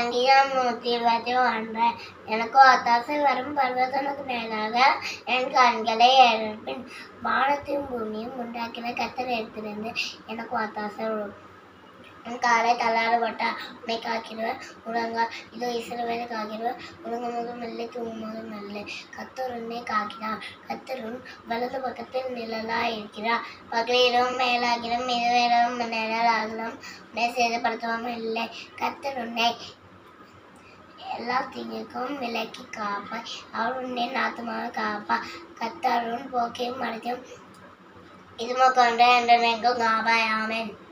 சங்கீதம் நூற்றி இருபத்தி ஒன்று எனக்கு ஒத்தாசை வரும் பர்வதனுக்கு மேலாக என் கண்களை எழுப்பின் வானத்தையும் பூமியும் உண்டாக்கின கத்தர் எடுத்திருந்து எனக்கு ஒத்தாசை வரும் உன் காலை தள்ளாடப்பட்டா உன்னை காக்கிறவர் உறங்கா இதோ இஸ்ரவேலை காக்கிறவர் உறங்கும் போது மெல்ல தூங்கும் போது மெல்ல கத்தர் உன்னை காக்கிறார் கத்தர் உன் வலது பக்கத்தில் நிழலா இருக்கிறார் பகலிலும் மேலாகிலும் இரவிலும் நிழலாகலும் உன்னை சேதப்படுத்தவும் இல்லை கத்தர் உன்னை எல்லா தீங்குக்கும் விலக்கி காப்பாய் அவர் உன்னை நாத்தமாக காப்பா கத்தார் உன் போக்கையும் மறைக்கும் இதுமோ கொண்டு என்ற காப்பாய் ஆமென்